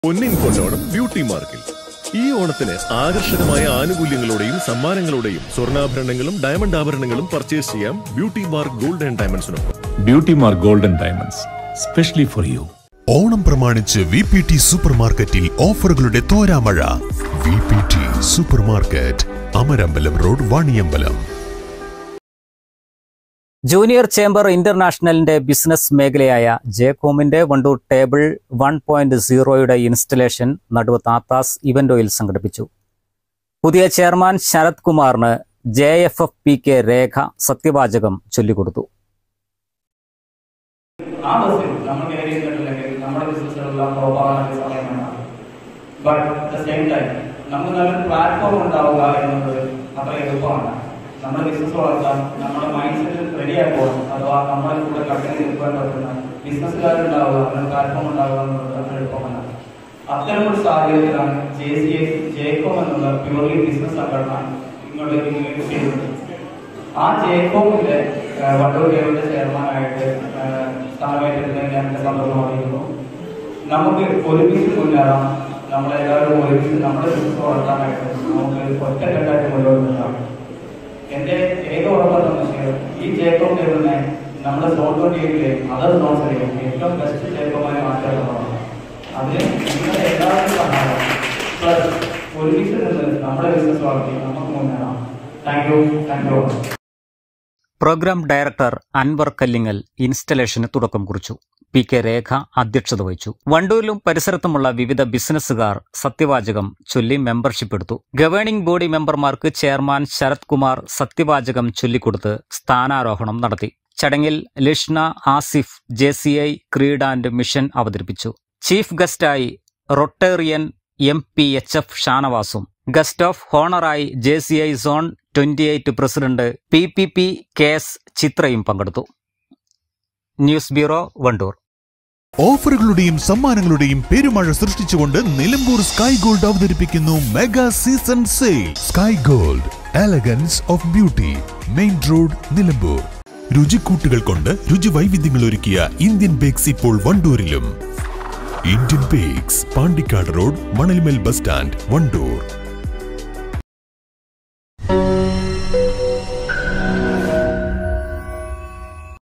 പൊന്നിൻ കൊണ്ടോണം ബ്യൂട്ടി മാർക്കിൽ ഈ ഓണത്തിന് ആകർഷകമായ ആനുകൂല്യങ്ങളോടെയും സമ്മാനങ്ങളോടെയും സ്വർണ്ണാഭരണങ്ങളും ഡയമണ്ട് ആഭരണങ്ങളും പർച്ചേസ് ചെയ്യാം ബ്യൂട്ടി മാർക്ക് ഗോൾഡ് ആൻഡ് ഡയമണ്ട്സിനൊപ്പം Beauty Mark golden diamonds specially for you Onam പ്രമാണിച്ച് വി പി ടി സൂപ്പർ മാർക്കറ്റിൽ ഓഫറുകളുടെ തോരാമഴ V P T supermarket Amarambalam road Vaniyambalam junior chamber ഇന്റർനാഷണലിന്റെ ബിസിനസ് മേഖലയായ ജേകോമിന്റെ വണ്ടൂർ ടേബിൾ വൺ പോയിന്റ് സീറോയുടെ ഇൻസ്റ്റലേഷൻ നടുവത്ത് ആത്താസ് ഇവന്റോയിൽ സംഘടിപ്പിച്ചു പുതിയ ചെയർമാൻ ശരത് കുമാറിന് J F F P K Rekha സത്യവാചകം ചൊല്ലിക്കൊടുത്തു ആ ബസ്സിൽ നമ്മൾ കയറി ഇരുന്നിട്ടുണ്ടെങ്കിൽ നമ്മുടെ ബിസിനസ്സുകളെല്ലാം പ്രോപ്പാകാനുള്ള സമയമാണ് but at the same time നമുക്ക് നല്ലൊരു പ്ലാറ്റ്ഫോം ഉണ്ടാവുക എന്നത് അത്ര എളുപ്പമാണ് നമ്മുടെ ബിസിനസ് വളർത്താൻ നമ്മുടെ മൈൻഡ് സെറ്റ് റെഡി ആക്കണം അഥവാ നമ്മളെ കൂടെ കടന്നു നിൽക്കാൻ പറ്റുന്ന ബിസിനസ്സുകാരുണ്ടാവുക അങ്ങനെ പ്ലാറ്റ്ഫോം ഉണ്ടാവുക എന്നുള്ളത് അത്ര എളുപ്പമല്ല അത്തരം ഒരു സാഹചര്യത്തിലാണ് ജെ സി എ ജേക്കോം എന്നുള്ള പ്യൂർലി ബിസിനസ് സംഘടന ഇങ്ങോട്ടേക്ക് ഇങ്ങോട്ട് ചെയ്തത് ആ ജേക്കോമിന്റെ വണ്ടൂർ ടേബിളിന്റെ ചെയർമാനായിട്ട് സ്ഥാനമേറ്റെടുക്കാൻ ഞാൻ എന്റെ സന്തോഷം അറിയിക്കുന്നു നമുക്ക് ഒരുമിച്ച് മുന്നേറാം നമ്മളെല്ലാവരും ഒരുമിച്ച് നമ്മുടെ ബിസിനസ് വളർത്താനായിട്ട് നമുക്ക് ഒറ്റക്കെട്ടായിട്ട് മുന്നോട്ട് നിൽക്കാം എന്റെ ഏക ഉറപ്പെന്ന് വെച്ചാൽ ഈ ജേക്കോം ടേബിളിനെ നമ്മുടെ സോൺ ട്വന്റിയിലെ അതർ സോൺസിലെയും ഏറ്റവും ബെസ്റ്റ് ജേക്കോമായി മാറ്റാനുള്ളതാണ് അതിന് നിങ്ങളുടെ എല്ലാവരും സഹായം പ്ലസ് ഒരുമിച്ച് നിന്ന് നമ്മുടെ ബിസിനസ് വളർത്തി നമുക്ക് മുന്നേറാം thank you thank you program director Anwar Kallingal ഇൻസ്റ്റലേഷന് തുടക്കം കുറിച്ചു പി കെ രേഖ അധ്യക്ഷത വഹിച്ചു വണ്ടൂരിലും പരിസരത്തുമുള്ള വിവിധ ബിസിനസ്സുകാർ സത്യവാചകം ചൊല്ലി മെമ്പർഷിപ്പ് എടുത്തു ഗവേണിംഗ് ബോഡി മെമ്പർമാർക്ക് ചെയർമാൻ ശരത് കുമാർ സത്യവാചകം ചൊല്ലിക്കൊടുത്ത് സ്ഥാനാരോഹണം നടത്തി ചടങ്ങിൽ Lishna Asif J C I creed and mission അവതരിപ്പിച്ചു ചീഫ് ഗസ്റ്റായി rotarian M P H F ഷാനവാസും ഗസ്റ്റ് ഓഫ് ഹോണറായി J C I zone twenty eight president P P P K S ചിത്രയും പങ്കെടുത്തു ന്യൂസ് ബ്യൂറോ വണ്ടൂർ ഓഫറുകളുടെയും സമ്മാനങ്ങളുടെയും പെരുമഴ സൃഷ്ടിച്ചുകൊണ്ട് നിലമ്പൂർ സ്കൈ ഗോൾഡ് അവതരിപ്പിക്കുന്നു mega season sale Sky Gold elegance of beauty main road Nilambur രുചിക്കൂട്ടുകൾ കൊണ്ട് രുചി വൈവിധ്യങ്ങൾ ഒരുക്കിയ ഇന്ത്യൻ ബേക്സ് ഇപ്പോൾ വണ്ടൂരിലും Indian Bakes Pandikkad road Manalmel bus stand Wandoor